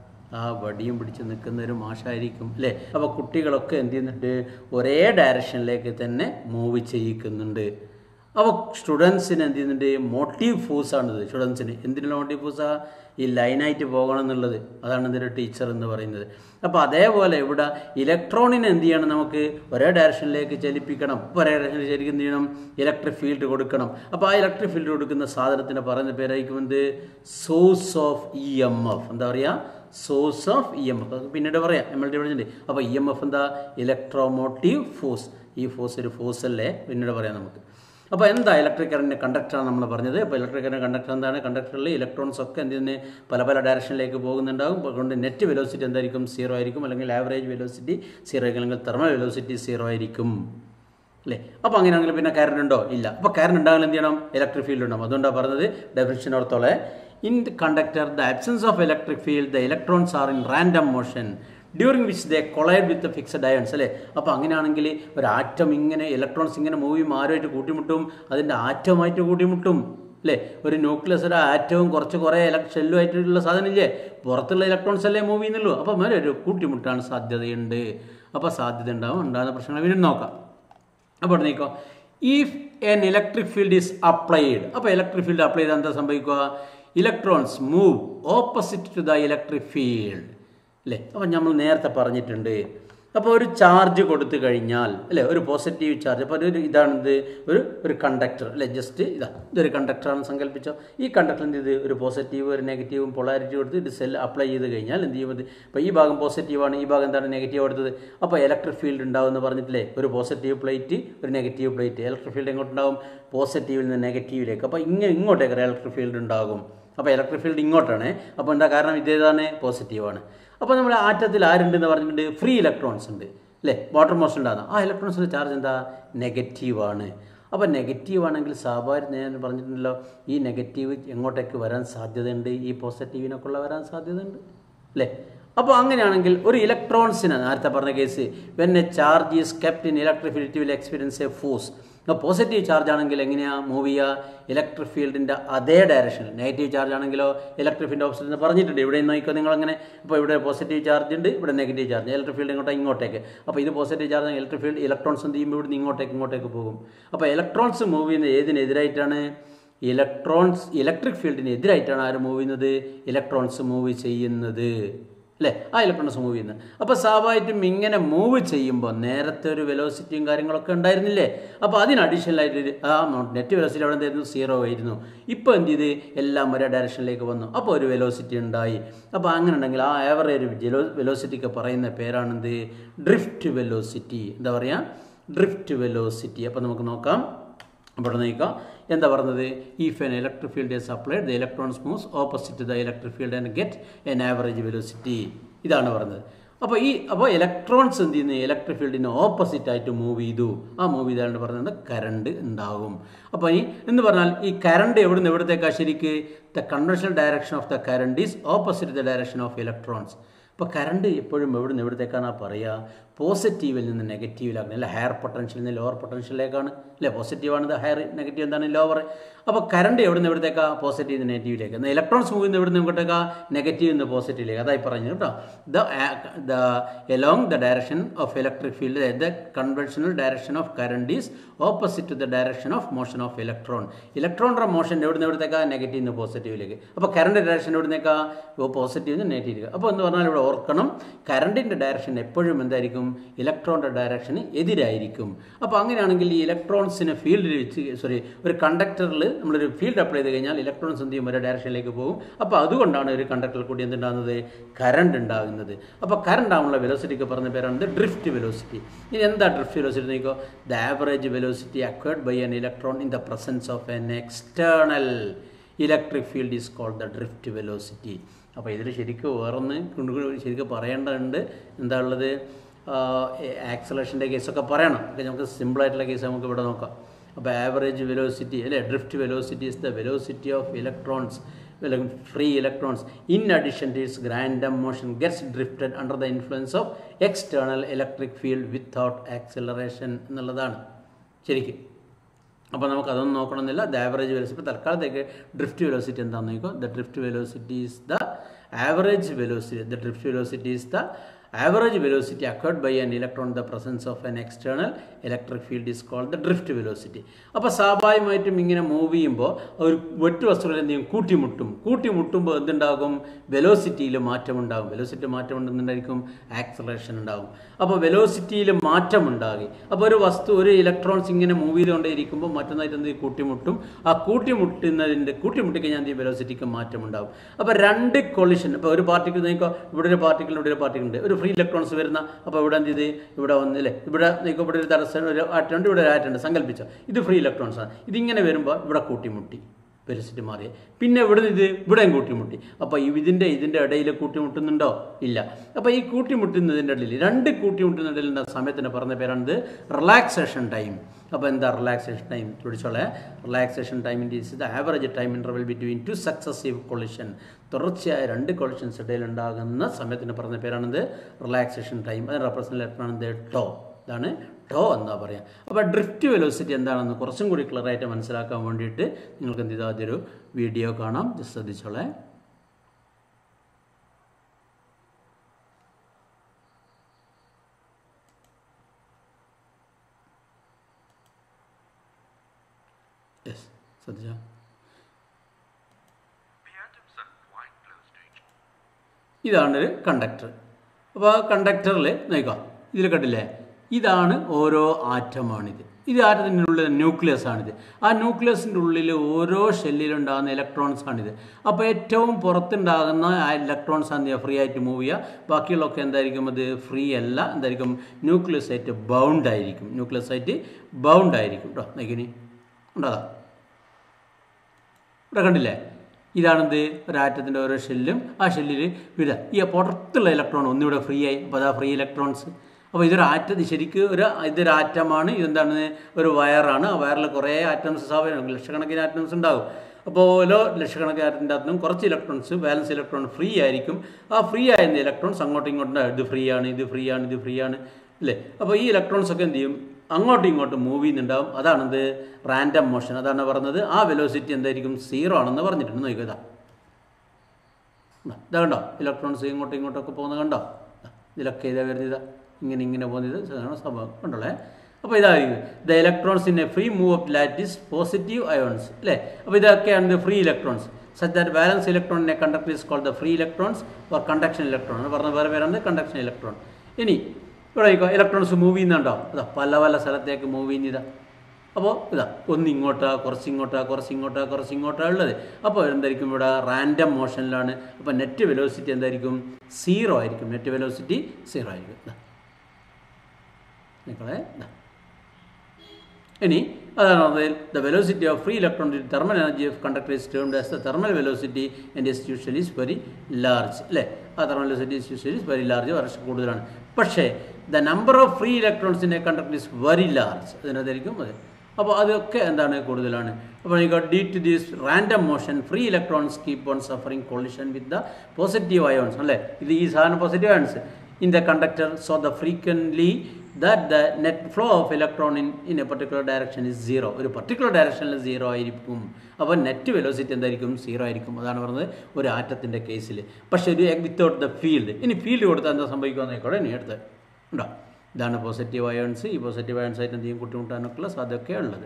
ആ വടിയും പിടിച്ച് നിൽക്കുന്ന ഒരു മാഷായിരിക്കും അല്ലേ അപ്പോൾ കുട്ടികളൊക്കെ എന്ത് ചെയ്യുന്നുണ്ട് ഒരേ ഡയറക്ഷനിലേക്ക് തന്നെ മൂവ് ചെയ്യിക്കുന്നുണ്ട് അപ്പോൾ സ്റ്റുഡൻസിന് എന്ത് ചെയ്യുന്നുണ്ട് മോട്ടീവ് ഫോഴ്സാണിത് സ്റ്റുഡൻസിന് എന്തിനുള്ള മോട്ടീവ് ഫോഴ്സാ ഈ ലൈനായിട്ട് പോകണം എന്നുള്ളത് അതാണ് ഇതിൻ്റെ ടീച്ചർ എന്ന് പറയുന്നത് അപ്പോൾ അതേപോലെ ഇവിടെ ഇലക്ട്രോണിനെ എന്ത് ചെയ്യണം നമുക്ക് ഒരേ ഡയറക്ഷനിലേക്ക് ചലിപ്പിക്കണം ഒരേ ഡയറക്ഷനിൽ ശരിക്കും എന്ത് ചെയ്യണം ഇലക്ട്രിക് ഫീൽഡ് കൊടുക്കണം അപ്പോൾ ആ ഇലക്ട്രിക് ഫീൽഡ് കൊടുക്കുന്ന സാധനത്തിന് പറയുന്ന പേരായിരിക്കും എന്ത് source of E M F എന്താ പറയുക source of E M F അത് പിന്നീട് പറയാം എം എൽ ടി പഠിച്ചിട്ടുണ്ട് അപ്പോൾ ഇ എം എഫ് എന്താ ഇലക്ട്രോമോട്ടീവ് ഫോഴ്സ് ഈ ഫോഴ്സ് ഒരു ഫോഴ്സ് അല്ലേ പിന്നീട് പറയാം നമുക്ക് അപ്പോൾ എന്താ ഇലക്ട്രിക് കറണ്ടിൻ്റെ കണ്ടക്ടറാണ് നമ്മൾ പറഞ്ഞത് അപ്പോൾ ഇലക്ട്രിക് കറണ്ട് കണ്ടക്ടർ എന്താണ് കണ്ടക്ടറിൽ ഇലക്ട്രോൺസ് ഒക്കെ എന്ത് ചെയ്യുന്നത് പല പല ഡയറക്ഷനിലേക്ക് പോകുന്നുണ്ടാകും അതുകൊണ്ട് നെറ്റ് വെലോസിറ്റി എന്തായിരിക്കും സീറോ ആയിരിക്കും അല്ലെങ്കിൽ ആവറേജ് വെലോസിറ്റി സീറോ ആയിരിക്കും അല്ലെങ്കിൽ തെർമൽ വെലോസിറ്റി സീറോ ആയിരിക്കും അല്ലേ അപ്പോൾ അങ്ങനെയാണെങ്കിൽ പിന്നെ കറണ്ട് ഉണ്ടോ ഇല്ല അപ്പോൾ കറണ്ട് ഉണ്ടാകാൻ എന്ത് ചെയ്യണം ഇലക്ട്രിക് ഫീൽഡ് ഉണ്ടാവും അതുകൊണ്ടാണ് പറഞ്ഞത് ഡെഫിനിഷൻ ഓർത്തോളെ in the conductor the absence of electric field the electrons are in random motion during which they collide with fixed ions അല്ലേ അപ്പോൾ അങ്ങനെയാണെങ്കിൽ ഒരു ആറ്റം ഇങ്ങനെ ഇലക്ട്രോൺസ് ഇങ്ങനെ മൂവി ആരുമായിട്ട് കൂട്ടിമുട്ടും അതിൻ്റെ ആറ്റമായിട്ട് കൂട്ടിമുട്ടും അല്ലേ ഒരു ന്യൂക്ലിയസ് ഒരു ആറ്റവും കുറച്ച് കുറേ ഇലക് ഷെല്ലുമായിട്ടുള്ള സാധനം ഇല്ലേ പുറത്തുള്ള ഇലക്ട്രോൺസ് അല്ലേ മൂവ് ചെയ്യുന്നുള്ളൂ അപ്പോൾ മേലെ ഒരു കൂട്ടിമുട്ടാൻ സാധ്യതയുണ്ട് അപ്പോൾ സാധ്യത ഉണ്ടാവും ഉണ്ടാകുന്ന പ്രശ്നങ്ങൾ വീണ്ടും നോക്കാം അപ്പോൾ നീക്കോ if an electric field is applied അപ്പോൾ ഇലക്ട്രിക് ഫീൽഡ് അപ്ലൈ ചെയ്താൽ എന്താ സംഭവിക്കുക electrons move opposite to the electric field അല്ലേ അപ്പോൾ നമ്മൾ നേരത്തെ പറഞ്ഞിട്ടുണ്ട് അപ്പോൾ ഒരു ചാർജ് കൊടുത്തു കഴിഞ്ഞാൽ അല്ലേ ഒരു പോസിറ്റീവ് ചാർജ് അപ്പോൾ ഒരു ഇതാണിത് ഒരു ഒരു കണ്ടക്ടർ അല്ലേ ജസ്റ്റ് ഇതാ ഇതൊരു കണ്ടക്ടറാണ് സങ്കല്പിച്ചോ ഈ കണ്ടക്ടറിൻ്റെ ഇത് ഒരു പോസിറ്റീവ് ഒരു നെഗറ്റീവും പൊളാരിറ്റി കൊടുത്ത് ഇത് സെൽ അപ്ലൈ ചെയ്ത് കഴിഞ്ഞാൽ എന്ത് ചെയ്യുന്നത് ഇപ്പോൾ ഈ ഭാഗം പോസിറ്റീവാണ് ഈ ഭാഗം എന്താണ് നെഗറ്റീവ് കൊടുത്തത് അപ്പോൾ ഇലക്ട്രിക് ഫീൽഡ് ഉണ്ടാവും എന്ന് പറഞ്ഞിട്ടില്ലേ ഒരു പോസിറ്റീവ് പ്ലേറ്റ് ഒരു നെഗറ്റീവ് പ്ലേറ്റ് ഇലക്ട്രിക് ഫീൽഡ് എങ്ങോട്ടുണ്ടാവും പോസിറ്റീവിൽ നിന്ന് നെഗറ്റീവിലേക്ക് അപ്പോൾ ഇങ്ങനെ ഇങ്ങോട്ടേക്ക് ഇലക്ട്രിക് ഫീൽഡ് ഉണ്ടാകും അപ്പോൾ ഇലക്ട്രിക് ഫീൽഡ് ഇങ്ങോട്ടാണ് അപ്പോൾ എന്താ കാരണം ഇതേതാണ് പോസിറ്റീവാണ് അപ്പോൾ നമ്മുടെ ആറ്റത്തിൽ ആരുണ്ടെന്ന് പറഞ്ഞിട്ടുണ്ട് ഫ്രീ ഇലക്ട്രോൺസ് ഉണ്ട് അല്ലേ വാട്ടർ മോഷൻ ഉണ്ടാകുന്ന ആ ഇലക്ട്രോൺസിൻ്റെ ചാർജ് എന്താ നെഗറ്റീവാണ് അപ്പോൾ നെഗറ്റീവ് ആണെങ്കിൽ സ്വാഭാവികം ഞാൻ പറഞ്ഞിട്ടുണ്ടല്ലോ ഈ നെഗറ്റീവ് എങ്ങോട്ടേക്ക് വരാൻ സാധ്യതയുണ്ട് ഈ പോസിറ്റീവിനൊക്കെ വരാൻ സാധ്യതയുണ്ട് അല്ലേ അപ്പോൾ അങ്ങനെയാണെങ്കിൽ ഒരു ഇലക്ട്രോൺസിന് നേരത്തെ പറഞ്ഞ case when a charge is kept in electric field will experience a force അപ്പോൾ പോസിറ്റീവ് ചാർജ് ആണെങ്കിൽ എങ്ങനെയാണ് മൂവ് ചെയ്യുക ഇലക്ട്രിക് ഫീൽഡിൻ്റെ അതേ ഡയറക്ഷനിൽ നെഗറ്റീവ് ചാർജ് ആണെങ്കിലോ ഇലക്ട്രിക് ഫീൽഡ് ഓപ്പോസിറ്റ് എന്ന് പറഞ്ഞിട്ടുണ്ട് ഇവിടെ നോക്കിക്കോ നിങ്ങളങ്ങനെ ഇപ്പോൾ ഇവിടെ പോസിറ്റീവ് ചാർജ് ഉണ്ട് ഇവിടെ നെഗറ്റീവ് ചാർജ് ഇലക്ട്രിക് ഫീൽഡ് ഇങ്ങോട്ട് ഇങ്ങോട്ടേക്ക് അപ്പോൾ ഇത് positive charge electric field electrons എന്ത് ചെയ്യുമ്പോൾ ഇവിടുന്ന് ഇങ്ങോട്ടേക്ക് ഇങ്ങോട്ടേക്ക് പോകും അപ്പോൾ ഇലക്ട്രോൺസ് മൂവ് ചെയ്യുന്നത് ഏതിനെതിരായിട്ടാണ് ഇലക്ട്രോൺസ് ഇലക്ട്രിക് ഫീൽഡിന് എതിരായിട്ടാണ് ആര് മൂവ് ചെയ്യുന്നത് ഇലക്ട്രോൺസ് മൂവ് ചെയ്യുന്നത് അല്ലേ ആ ഇലക്ട്രോൺസ് മൂവ് ചെയ്യുന്നത് അപ്പോൾ സ്വാഭാവികമായിട്ടും ഇങ്ങനെ മൂവ് ചെയ്യുമ്പോൾ നേരത്തെ ഒരു വെലോസിറ്റിയും കാര്യങ്ങളൊക്കെ ഉണ്ടായിരുന്നില്ലേ അപ്പോൾ അതിന് അഡീഷണലായിട്ട് ആ നെറ്റ് വെലോസിറ്റി അവിടെ എന്തായിരുന്നു സീറോ ആയിരുന്നു ഇപ്പോൾ എന്ത് ചെയ്ത് എല്ലാം ഒരേ ഡയറക്ഷനിലേക്ക് വന്നു അപ്പോൾ ഒരു വെലോസിറ്റി ഉണ്ടായി അപ്പോൾ അങ്ങനെ ഉണ്ടെങ്കിൽ ആ ആവറേജ് ജെലോ വെലോസിറ്റിക്ക് പറയുന്ന പേരാണെന്ത് ഡ്രിഫ്റ്റ് വെലോസിറ്റി എന്താ പറയുക ഡ്രിഫ്റ്റ് വെലോസിറ്റി അപ്പോൾ നമുക്ക് നോക്കാം അവിടെ നോക്കാം എന്താ പറഞ്ഞത് if an electric field is applied the electrons moves opposite the electric field and get an average velocity ഇതാണ് പറഞ്ഞത് അപ്പോൾ ഈ അപ്പോൾ ഇലക്ട്രോൺസ് എന്ത് ചെയ്യുന്നു ഇലക്ട്രിക് ഫീൽഡിന് ഓപ്പോസിറ്റ് ആയിട്ട് മൂവ് ചെയ്തു ആ മൂവ് ചെയ്താണ്ട് പറഞ്ഞത് കറണ്ട് ഉണ്ടാകും അപ്പോൾ ഈ എന്ന് പറഞ്ഞാൽ ഈ കറണ്ട് എവിടുന്ന് എവിടത്തേക്കാ ശരിക്ക് the conventional direction of the current is opposite the direction of electrons അപ്പോൾ കറണ്ട് എപ്പോഴും എവിടുന്ന് എവിടത്തേക്കാണ് പറയുക പോസിറ്റീവിൽ നിന്ന് നെഗറ്റീവിലാക്കണം അല്ല ഹയർ പൊട്ടൻഷ്യലിൽ നിന്ന് ലോവർ പൊട്ടൻഷ്യലിലേക്കാണ് അല്ലേ പോസിറ്റീവാണ് ഹയർ നെഗറ്റീവ് എന്താണ് ലോവർ അപ്പോൾ കറണ്ട് എവിടുന്ന് എവിടത്തേക്കാ പോസിറ്റീവ് നിന്ന് നെഗറ്റീവിലേക്ക് എന്നാൽ ഇലക്ട്രോൺസ് മൂവ് ചെയ്യുന്ന എവിടുന്ന് ഇങ്ങോട്ടേക്കാ നെഗറ്റീവ് നിന്ന് പോസിറ്റീവിലേക്ക് അതായി പറഞ്ഞു കേട്ടോ the the along the direction of electric field the conventional direction of current is opposite to the direction of motion of electron ഇലക്ട്രോണിൻ്റെ മോഷൻ എവിടുന്ന് എവിടത്തേക്കാ നെഗറ്റീവ് നിന്ന് പോസിറ്റീവിലേക്ക് അപ്പോൾ കറണ്ട് ഡയറക്ഷൻ എവിടുന്നേക്കാ പോസിറ്റീവ് നിന്ന് നെഗറ്റീവ് അപ്പോൾ എന്ന് പറഞ്ഞാൽ ഇവിടെ ഓർക്കണം കറണ്ടിൻ്റെ ഡയറക്ഷൻ എപ്പോഴും എന്തായിരിക്കും ഇലക്ട്രോണിൻ്റെ ഡയറക്ഷന് എതിരായിരിക്കും അപ്പോൾ അങ്ങനെയാണെങ്കിൽ ഈ ഇലക്ട്രോൺസിനെ ഫീൽഡിൽ വെച്ച് സോറി ഒരു കണ്ടക്ടറിൽ നമ്മളൊരു ഫീൽഡ് അപ്ലൈ ചെയ്ത് കഴിഞ്ഞാൽ ഇലക്ട്രോൺസ് എന്ത് ചെയ്യും ഒരു ഡയറക്ഷനിലേക്ക് പോകും അപ്പോൾ അതുകൊണ്ടാണ് ഒരു കണ്ടക്ടറിൽ കൂടി എന്തുണ്ടാകുന്നത് കറണ്ട് ഉണ്ടാകുന്നത് അപ്പോൾ കറണ്ട് ആവുള്ള വെലോസിറ്റിക്ക് പറഞ്ഞ പേരാണ് ഡ്രിഫ്റ്റ് വെലോസിറ്റി ഇനി എന്താ ഡ്രിഫ്റ്റ് വെലോസിറ്റി നോക്കിയോ the average velocity acquired by an electron in the presence of an external electric field is called the drift velocity അപ്പോൾ ഇതിൽ ശരിക്കും വേറൊന്ന് ശരിക്കും പറയേണ്ടതുണ്ട് എന്താ ഉള്ളത് ആക്സലേഷൻ്റെ കേസൊക്കെ പറയണം ഒക്കെ നമുക്ക് സിമ്പിളായിട്ടുള്ള കേസ് നമുക്ക് ഇവിടെ നോക്കാം അപ്പോൾ ആവറേജ് വെലോസിറ്റി അല്ലേ drift velocity is the velocity of electrons free electrons in addition to its random motion gets drifted under the influence of external electric field without acceleration എന്നുള്ളതാണ് ശരിക്കും അപ്പോൾ നമുക്ക് അതൊന്നും നോക്കണമെന്നില്ല ദ ആവറേജ് വെലോസിറ്റി തൽക്കാലത്തേക്ക് drift velocity എന്താണെന്ന് നോക്കോ the drift velocity is the average velocity the drift velocity is the average velocity acquired by an electron the presence of an external electric field is called the drift velocity അപ്പോൾ സ്വാഭാവികമായിട്ടും ഇങ്ങനെ move ചെയ്യുമ്പോൾ ഒരു wet വസ്തുക്കൾ എന്ത് ചെയ്യും കൂട്ടിമുട്ടും കൂട്ടിമുട്ടുമ്പോൾ എന്തുണ്ടാകും വെലോസിറ്റിയിൽ മാറ്റമുണ്ടാകും velocity മാറ്റം ഉണ്ടെന്നുണ്ടായിരിക്കും acceleration ഉണ്ടാകും അപ്പോൾ വെലോസിറ്റിയിൽ മാറ്റം ഉണ്ടാകി അപ്പോൾ ഒരു വസ്തു ഒരു ഇലക്ട്രോൺസ് ഇങ്ങനെ മൂവ് ചെയ്തുകൊണ്ടേയിരിക്കുമ്പോൾ മറ്റൊന്നായിട്ട് എന്ത് ചെയ്യും? കൂട്ടിമുട്ടും ആ കൂട്ടിമുട്ടുന്നതിൻ്റെ കൂട്ടിമുട്ടിക്കഴിഞ്ഞാൽ എന്ത് വെലോസിറ്റിക്ക് മാറ്റം ഉണ്ടാകും അപ്പോൾ രണ്ട് കൊളിഷൻ ഇപ്പോൾ ഒരു പാർട്ടിക്കിൾ നോക്കുക ഇവിടെ ഒരു പാർട്ടിക്കിൾ ഇവിടെ ഒരു പാർട്ടിക്കിൾ ഉണ്ട് ഒരു ഫ്രീ ഇലക്ട്രോൺസ് വരുന്ന അപ്പോൾ ഇവിടെ എന്ത് ചെയ്ത് ഇവിടെ വന്നില്ലേ ഇവിടെ നോക്കുക ഇവിടെ ഒരു തടസ്സം ഒരു ആറ്റുണ്ട് ഇവിടെ ഒരു ആറ്റുണ്ട് സങ്കല്പിച്ചോ ഇത് ഫ്രീ ഇലക്ട്രോൺസ് ആണ് ഇതിങ്ങനെ വരുമ്പോൾ ഇവിടെ കൂട്ടിമുട്ടി വെലോസിറ്റി മാറിയ പിന്നെ ഇവിടെ ഇത് ഇവിടെയും കൂട്ടിമുട്ടി അപ്പോൾ ഇതിൻ്റെ ഇതിൻ്റെ ഇടയിൽ കൂട്ടിമുട്ടുന്നുണ്ടോ ഇല്ല അപ്പോൾ ഈ കൂട്ടിമുട്ടുന്നതിൻ്റെ ഇടയിൽ രണ്ട് കൂട്ടിമുട്ടുന്നതിൻ്റെ ഇടയിൽ സമയത്തിന് പറഞ്ഞ പേരാണിത് റിലാക്സേഷൻ ടൈം അപ്പോൾ എന്താ റിലാക്സേഷൻ ടൈം പിടിച്ചോളെ റിലാക്സേഷൻ ടൈമിൻ്റെ is the average time interval between two successive collision തുടർച്ചയായ രണ്ട് കൊളിഷൻസ് ഇടയിൽ ഉണ്ടാകുന്ന സമയത്തിന് പറഞ്ഞ പേരാണിത് റിലാക്സേഷൻ ടൈം അത് റെപ്രസെൻ്റ് ലെറ്ററാണിത് ടോ ഇതാണ് ടോ എന്നാ പറയാം അപ്പോൾ ഡ്രിഫ്റ്റ് വെലോസിറ്റി എന്താണെന്ന് കുറച്ചും കൂടി ക്ലിയർ ആയിട്ട് മനസ്സിലാക്കാൻ വേണ്ടിയിട്ട് നിങ്ങൾക്ക് എന്ത് ചെയ്താൽ അതൊരു വീഡിയോ കാണാം ജസ്റ്റ് ശ്രദ്ധിച്ചോളെ യെസ് ശ്രദ്ധിച്ചോ The atoms are quite close to each other. ഇതാണ് ഒരു കണ്ടക്ടർ അപ്പോൾ ആ കണ്ടക്ടറിൽ നോക്കുക ഇതിൽ കണ്ടില്ലേ ഇതാണ് ഓരോ ആറ്റമാണിത് ഇത് ആറ്റത്തിൻ്റെ ഉള്ളിൽ ന്യൂക്ലിയസ് ആണിത് ആ ന്യൂക്ലിയസിൻ്റെ ഉള്ളിൽ ഓരോ ഷെല്ലിലുണ്ടാകുന്ന ഇലക്ട്രോൺസ് ആണിത് അപ്പോൾ ഏറ്റവും പുറത്തുണ്ടാകുന്ന ആ ഇലക്ട്രോൺസ് ആണ് ഫ്രീ ആയിട്ട് മൂവ് ചെയ്യുക ബാക്കിയുള്ളതൊക്കെ എന്തായിരിക്കും അത് ഫ്രീ അല്ല എന്തായിരിക്കും ന്യൂക്ലിയസ് ആയിട്ട് ബൗണ്ട് ആയിരിക്കും ന്യൂക്ലിയസ് ആയിട്ട് ബൗണ്ട് ആയിരിക്കും കേട്ടോ നോക്കിനി ഉണ്ടാകാം ഇവിടെ കണ്ടില്ലേ ഇതാണെന്ത് ഒരാറ്റത്തിൻ്റെ ഓരോ ഷെല്ലും ആ ഷെല്ലിൽ വിട ഈ പുറത്തുള്ള ഇലക്ട്രോൺ ഒന്നിവിടെ ഫ്രീ ആയി അപ്പോൾ അതാ ഫ്രീ ഇലക്ട്രോൺസ് അപ്പോൾ ഇതൊരു ആറ്റം ശരിക്കും ഒരു ഇതൊരു ആറ്റമാണ് ഇതെന്താണ് ഒരു വയറാണ് ആ വയറിൽ കുറേ ആറ്റംസ് സ്വാഭാവികം ലക്ഷക്കണക്കിന് ആറ്റംസ് ഉണ്ടാകും അപ്പോൾ ഓരോ ലക്ഷക്കണക്കിന് ആറ്റത്തിൻ്റെ അകത്തും കുറച്ച് ഇലക്ട്രോൺസ് ബാലൻസ് ഇലക്ട്രോൺ ഫ്രീ ആയിരിക്കും ആ ഫ്രീ ആയിരുന്ന ഇലക്ട്രോൺസ് അങ്ങോട്ടും ഇങ്ങോട്ടും ഇത് ഫ്രീ ആണ് ഇത് ഫ്രീ ആണ് ഇത് ഫ്രീ ആണ് അല്ലേ അപ്പോൾ ഈ ഇലക്ട്രോൺസ് ഒക്കെ എന്ത് ചെയ്യും അങ്ങോട്ടും ഇങ്ങോട്ടും മൂവ് ചെയ്യുന്നുണ്ടാവും അതാണിത് റാൻഡം മോഷൻ അതാണ് പറഞ്ഞത് ആ വെലോസിറ്റി എന്തായിരിക്കും സീറോ ആണെന്ന് പറഞ്ഞിട്ടുണ്ട് നോക്കുക ഇതാ ഇതാ, ഇതാ കണ്ടോ ഇലക്ട്രോൺസ് ഇങ്ങോട്ടും ഇങ്ങോട്ടൊക്കെ പോകുന്നത് കണ്ടോ ദാ, ഇതിലൊക്കെ ഇതാ വരുന്നത് ഇതാ ഇങ്ങനെ ഇങ്ങനെ പോകുന്നത് ഇതാണ് സംഭവം കണ്ടോളേ അപ്പോൾ ഇതായിരിക്കും the electrons in a free move of lattice positive ions അല്ലേ അപ്പോൾ ഇതൊക്കെയാണ് free electrons such that balance electron in a conductor is called the free electrons or conduction electron എന്ന് പറഞ്ഞ വേറെ പേരാണ് കണ്ടക്ഷൻ ഇലക്ട്രോൺ ഇനി ഇവിടെ ഇലക്ട്രോൺസ് മൂവ് ചെയ്യുന്നുണ്ടോ അതാ പല പല സ്ഥലത്തേക്ക് മൂവ് ചെയ്യുന്നതാ അപ്പോൾ ഇതാ ഒന്ന് ഇങ്ങോട്ടാ കുറച്ച് ഇങ്ങോട്ടാ കുറച്ച് ഇങ്ങോട്ടാ കുറച്ച് ഇങ്ങോട്ടാ ഉള്ളത് അപ്പോൾ എന്തായിരിക്കും ഇവിടെ റാൻഡം മോഷനിലാണ് അപ്പോൾ നെറ്റ് വെലോസിറ്റി എന്തായിരിക്കും സീറോ ആയിരിക്കും നെറ്റ് വെലോസിറ്റി സീറോ ആയിരിക്കും ഇതാ നിങ്ങളെ ഇതാ ഇനി അതാണ് പറഞ്ഞത് the velocity of free electron thermal energy of conductor is termed as the thermal velocity and is usually is very large അല്ലേ ആ thermal velocity is usually is very large വളരെ കൂടുതലാണ് പക്ഷേ the number of free electrons in a conductor is very large അതിനകത്തായിരിക്കും അതെ അപ്പോൾ അതൊക്കെ എന്താണ് കൂടുതലാണ് അപ്പോൾ D to these random motion free electrons keep on suffering collision with the positive ions അല്ലേ ഇത് ഈ സാധനം positive ions in the conductor so the frequently that the net flow of electron in in a particular direction is zero ഒരു particular ഡയറക്ഷനിൽ zero ആയിരിക്കും അപ്പോൾ net velocity എന്തായിരിക്കും zero ആയിരിക്കും അതാണ് പറഞ്ഞത് ഒരു ആറ്റത്തിൻ്റെ കേസിൽ പക്ഷേ ഒരു വിത്തൗട്ട് ദ ഫീൽഡ് ഇനി ഫീൽഡ് കൊടുത്താൽ എന്താ സംഭവിക്കുമെന്ന് ആയിക്കോട്ടെ ഇനി അടുത്ത് ഉണ്ടോ ഇതാണ് പോസിറ്റീവ് അയോൺസ് ഈ പോസിറ്റീവ് അയോൺസ് ആയിട്ട് എന്തെങ്കിലും കൂട്ടിമുട്ടാനൊക്കെയുള്ള സാധ്യതയൊക്കെ ഉള്ളത്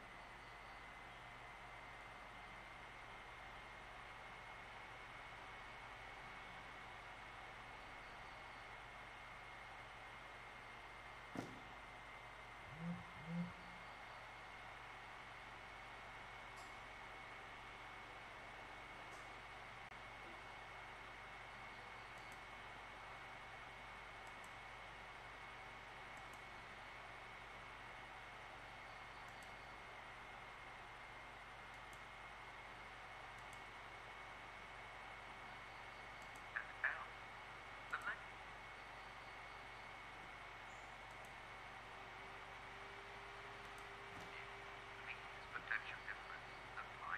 These potential difference apply.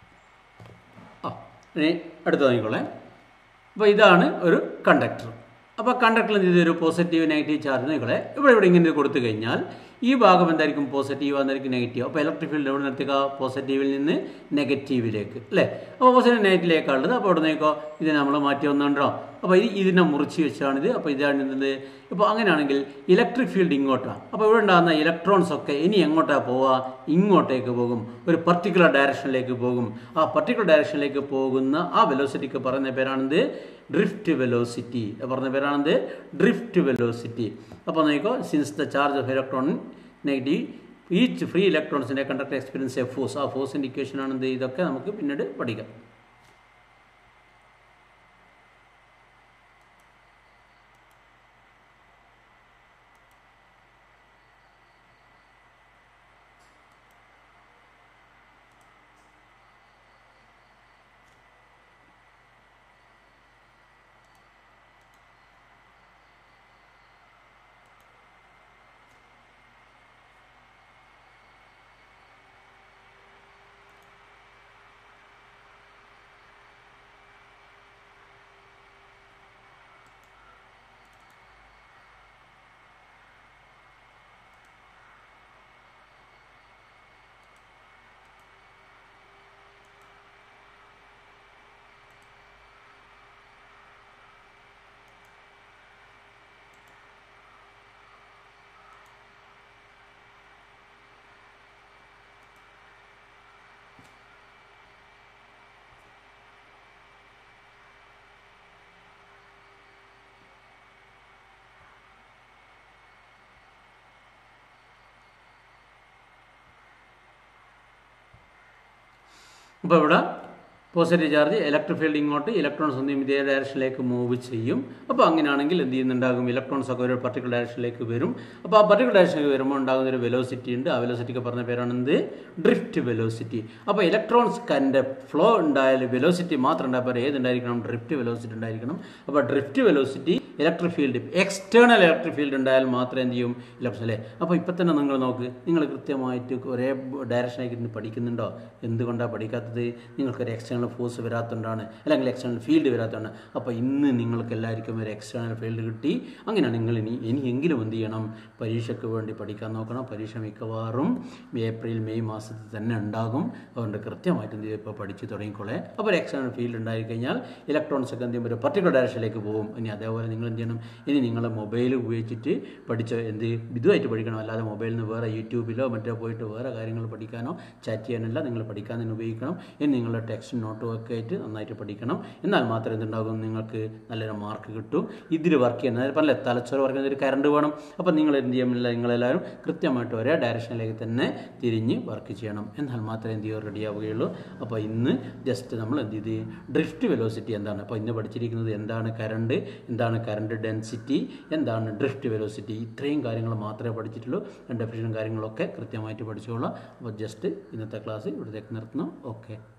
ആ ഇനി അടുത്ത് നോക്കിക്കോളേ അപ്പോൾ ഇതാണ് ഒരു കണ്ടക്ടർ അപ്പോൾ കണ്ടക്ടറിൽ എന്ത് ചെയ്തു ഒരു പോസിറ്റീവ് നെഗറ്റീവ് ചാർജ് നിങ്ങളെ ഇവിടെ ഇവിടെ ഇങ്ങനെ കൊടുത്തു കഴിഞ്ഞാൽ ഈ ഭാഗം എന്തായിരിക്കും പോസിറ്റീവ് എന്നായിരിക്കും നെഗറ്റീവ് അപ്പോൾ ഇലക്ട്രിക് ഫീൽഡ് എവിടെ നിർത്തുക പോസിറ്റീവിൽ നിന്ന് നെഗറ്റീവിലേക്ക് അല്ലേ അപ്പോൾ പോസിറ്റീവ് നെഗറ്റീവിലേക്കാണുള്ളത് അപ്പോൾ അവിടെ നോക്കോ ഇത് നമ്മൾ മാറ്റി വന്നുകൊണ്ടോ അപ്പോൾ ഇത് ഇതിനെ മുറിച്ച് വെച്ചാണിത് അപ്പോൾ ഇതാണ് ഇതിൻ്റെ ഇപ്പോൾ അങ്ങനെയാണെങ്കിൽ ഇലക്ട്രിക് ഫീൽഡ് ഇങ്ങോട്ടാണ് അപ്പോൾ ഇവിടെ ഉണ്ടാകുന്ന ഇലക്ട്രോൺസ് ഒക്കെ ഇനി എങ്ങോട്ടാണ് പോവുക ഇങ്ങോട്ടേക്ക് പോകും ഒരു പർട്ടിക്കുലർ ഡയറക്ഷനിലേക്ക് പോകും ആ പർട്ടിക്കുലർ ഡയറക്ഷനിലേക്ക് പോകുന്ന ആ വെലോസിറ്റിക്ക് പറയുന്ന പേരാണിത് ഡ്രിഫ്റ്റ് വെലോസിറ്റി പറഞ്ഞ പേരാണിത് ഡ്രിഫ്റ്റ് വെലോസിറ്റി അപ്പോൾ നോക്കിക്കോ since the charge of electron negative each free ഇലക്ട്രോൺസിൻ്റെ കണ്ടക്ട് എക്സ്പീരിയൻസ് എ ഫോഴ്സ് ആ ഫോഴ്സിൻ്റെ ഇക്വേഷനാണ് എന്ത് ഇതൊക്കെ നമുക്ക് പിന്നീട് പഠിക്കാം അപ്പോൾ ഇവിടെ പോസിറ്റീവ് ചാർജ് ഇലക്ട്രിക് ഫീൽഡ് ഇങ്ങോട്ട് ഇലക്ട്രോൺസ് ഒന്നും ഇതേ ഡയറക്ഷനിലേക്ക് മൂവ് ചെയ്യും അപ്പോൾ അങ്ങനെയാണെങ്കിൽ എന്ത് ചെയ്യുന്നുണ്ടാകും ഇലക്ട്രോൺസ് ഒക്കെ ഒരു പർട്ടിക്കുലർ ഡയറക്ഷനിലേക്ക് വരും അപ്പോൾ ആ പർട്ടിക്കുലർ ഡയറക്ഷനിലേക്ക് വരുമ്പോൾ ഉണ്ടാകുന്ന ഒരു വെലോസിറ്റി ഉണ്ട് ആ വെലോസിറ്റിക്ക് പറഞ്ഞ പേരാണ് എന്ത് ഡ്രിഫ്റ്റ് വെലോസിറ്റി അപ്പോൾ ഇലക്ട്രോൺസ് കൻ്റെ ഫ്ലോ ഉണ്ടായാൽ വെലോസിറ്റി മാത്രം ഉണ്ടായാൽ ഏതുണ്ടായിരിക്കണം ഡ്രിഫ്റ്റ് വെലോസിറ്റി ഉണ്ടായിരിക്കണം അപ്പോൾ drift velocity electric field external electric field ഉണ്ടായാൽ മാത്രമേ എന്ത് ചെയ്യും ഇലക്ട്രിക് അല്ലേ അപ്പോൾ ഇപ്പം തന്നെ നിങ്ങൾ നോക്ക് നിങ്ങൾ കൃത്യമായിട്ട് ഒരേ ഡയറക്ഷനിലേക്ക് ഇരുന്ന് പഠിക്കുന്നുണ്ടോ എന്തുകൊണ്ടാണ് പഠിക്കാത്തത് നിങ്ങൾക്കൊരു എക്സ്റ്റേണൽ ഫോഴ്സ് വരാത്തതുകൊണ്ടാണ് അല്ലെങ്കിൽ എക്സ്റ്റേണൽ ഫീൽഡ് വരാത്തതുകൊണ്ട് അപ്പോൾ ഇന്ന് നിങ്ങൾക്ക് എല്ലാവർക്കും ഒരു എക്സ്റ്റേണൽ ഫീൽഡ് കിട്ടി അങ്ങനെയാണ് നിങ്ങൾ ഇനി ഇനിയെങ്കിലും എന്ത് ചെയ്യണം പരീക്ഷയ്ക്ക് വേണ്ടി പഠിക്കാൻ നോക്കണം പരീക്ഷ മിക്കവാറും ഏപ്രിൽ മെയ് മാസത്തിൽ തന്നെ ഉണ്ടാകും അതുകൊണ്ട് കൃത്യമായിട്ട് എന്ത് ചെയ്യും ഇപ്പോൾ പഠിച്ച് തുടങ്ങിക്കോളെ അപ്പോൾ ഒരു എക്സ്റ്റേണൽ ഫീൽഡ് ഉണ്ടായിക്കഴിഞ്ഞാൽ ഇലക്ട്രോൺസ് ഒക്കെ എന്ത് ചെയ്യും ഒരു പർട്ടിക്കുലർ ഡയറക്ഷനിലേക്ക് പോകും ഇനി അതേപോലെ നിങ്ങൾ എന്ത് ചെയ്യണം ഇനി നിങ്ങൾ മൊബൈൽ ഉപയോഗിച്ചിട്ട് പഠിച്ച എന്ത് ഇതുമായിട്ട് പഠിക്കണം അല്ലാതെ മൊബൈലിൽ നിന്ന് വേറെ യൂട്യൂബിലോ മറ്റോ പോയിട്ട് വേറെ കാര്യങ്ങൾ പഠിക്കാനോ ചാറ്റ് ചെയ്യാനല്ല നിങ്ങൾ പഠിക്കാൻ തന്നെ ഉപയോഗിക്കണം ഇനി നിങ്ങളുടെ ടെക്സ്റ്റ് നോട്ടും ഒക്കെ ആയിട്ട് നന്നായിട്ട് പഠിക്കണം എന്നാൽ മാത്രമേ എന്തുണ്ടാകും നിങ്ങൾക്ക് നല്ലൊരു മാർക്ക് കിട്ടും ഇതിൽ വർക്ക് ചെയ്യുന്നത് പറഞ്ഞില്ല തലച്ചോറ് വർക്ക് ചെയ്യുന്ന ഒരു കറണ്ട് വേണം അപ്പോൾ നിങ്ങൾ എന്ത് ചെയ്യുന്നില്ല നിങ്ങളെല്ലാവരും കൃത്യമായിട്ട് ഒരേ ഡയറക്ഷനിലേക്ക് തന്നെ തിരിഞ്ഞ് വർക്ക് ചെയ്യണം എന്നാൽ മാത്രമേ എന്ത് ചെയ്യുക റെഡി ആവുകയുള്ളൂ അപ്പോൾ ഇന്ന് ജസ്റ്റ് നമ്മൾ എന്ത് ചെയ്ത് ഡ്രിഫ്റ്റ് വെലോസിറ്റി എന്താണ് അപ്പോൾ ഇന്ന് പഠിച്ചിരിക്കുന്നത് എന്താണ് കറണ്ട് എന്താണ് കറണ്ട് ഡെൻസിറ്റി എന്താണ് ഡ്രിഫ്റ്റ് വെലോസിറ്റി ഇത്രയും കാര്യങ്ങൾ മാത്രമേ പഠിച്ചിട്ടുള്ളൂ ഡെഫിനിഷനും കാര്യങ്ങളൊക്കെ കൃത്യമായിട്ട് പഠിച്ചോളാം അപ്പോൾ ജസ്റ്റ് ഇന്നത്തെ ക്ലാസ് ഇവിടത്തേക്ക് നിർത്തുന്നു ഓക്കെ